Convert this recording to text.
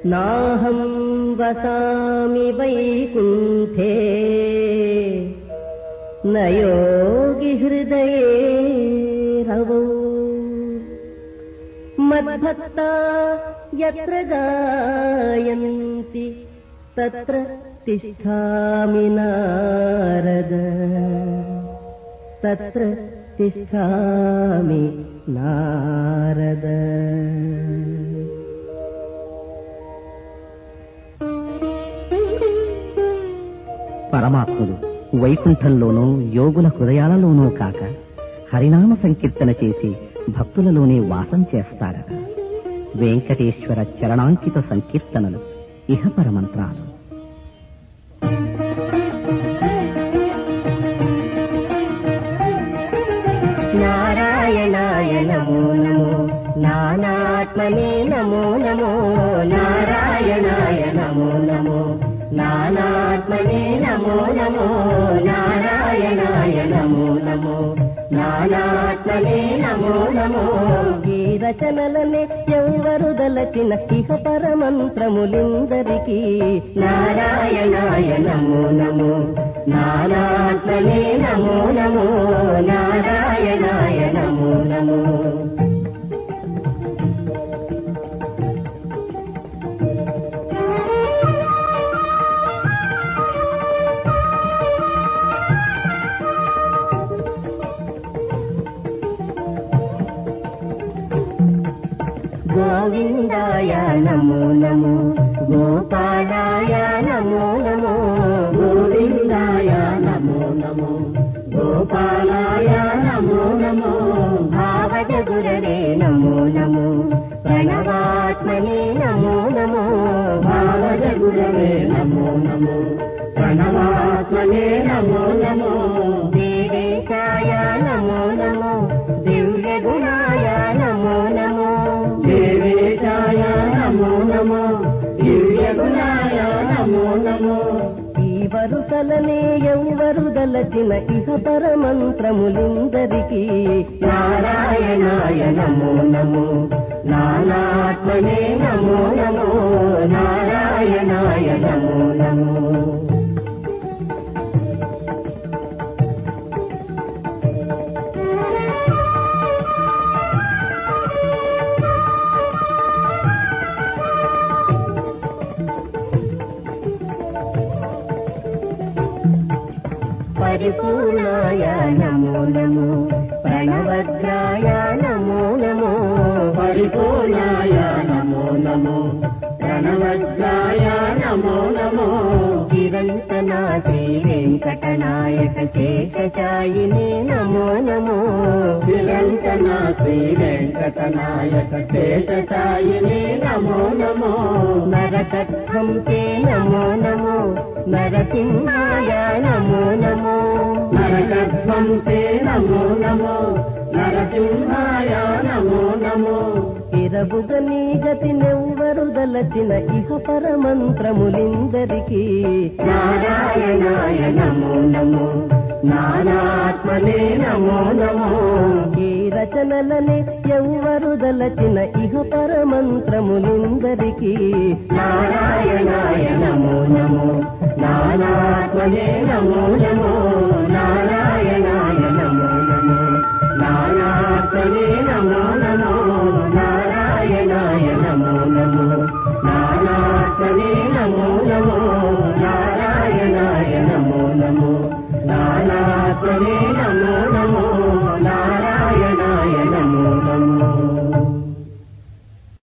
నాహం వసామి వైకుంఠే నయోగి హృదయే రవౌ మద్భక్తా యత్ర గాయంతి తత్ర తిష్ఠామి నారద తత్ర తిష్ఠామి నారద పరమాత్ముడు వైకుంఠంలోనూ యోగుల హృదయాలలోనూ కాక హరినామ సంకీర్తన చేసి భక్తులలోనే వాసం చేస్తాడట వెంకటేశ్వర చరణాంకిత సంకీర్తనలు ఇహపర మంత్రాలు నారాయణాయ నమో నమో నానాత్మనే నమో నమో నారాయణాయ నమో నమో నానాత్మనే నమో నమో నారాయణాయ నమో నమో నానాత్మనే నమో నమో ఈ రచనలనే ఎవరు దలచిన ఇహ పరమంత్రములిందరికీ నారాయణాయ నమో నమో నానాత్మనే నమో నమో నారాయణాయ నమో నమో గోవిందాయ నమో నమో గోపాలాయ నమో నమో గోవిందాయ నమో నమో గోపాలాయ నమో నమో భావజ గురవే నమో నమో ప్రణవాత్మనే నమో నమో భావజ గురవే నమో నమో ప్రణవాత్మనే నమో నమో దేవేశాయ నమో నమో దివ్య గుణాయ నమో నమో దేవేశాయ నమో నమో దివ్య గుణాయ నమో నమో ఈ వరుసలనే ఎవరు దలచిన ఇహ పరమంత్రములిందరికీ నారాయణాయ నమో నమో నానాత్మనే నమో నమో నారాయణాయ నమో నమో పరిపూర్ణాయ నమో నమో ప్రణవద్రాయ నమో నమో పరిపూర్ణాయ నమో నమో ప్రణవద్రాయ నమో నమో చిరంతనా శ్రీ వెంకటనాయక శేషశాయిని నమో నమో చిరంతనా శ్రీ వెంకటనాయక శేషశాయిని నమో నమో నరకధ్వంసే నమో నమో నరసింహాయ నమో నమో నరకధ్వంసే నమో నమో నరసింహాయ నమో నమో ఇరబుగని గతి నెవ్వరు దలచిన ఇహ పరమంత్రములిందరికీ నారాయణాయ నమో నమో నానాత్మనే నమో నమో ఈ రచనలనే ఎవ్వరు దలచిన ఇహ పరమంత్రములిందరికీ నారాయణాయ నమో నమో నానాత్మనే నమో నమో నారాయణాయ నమో నమో నానాత్మనే నమో నమో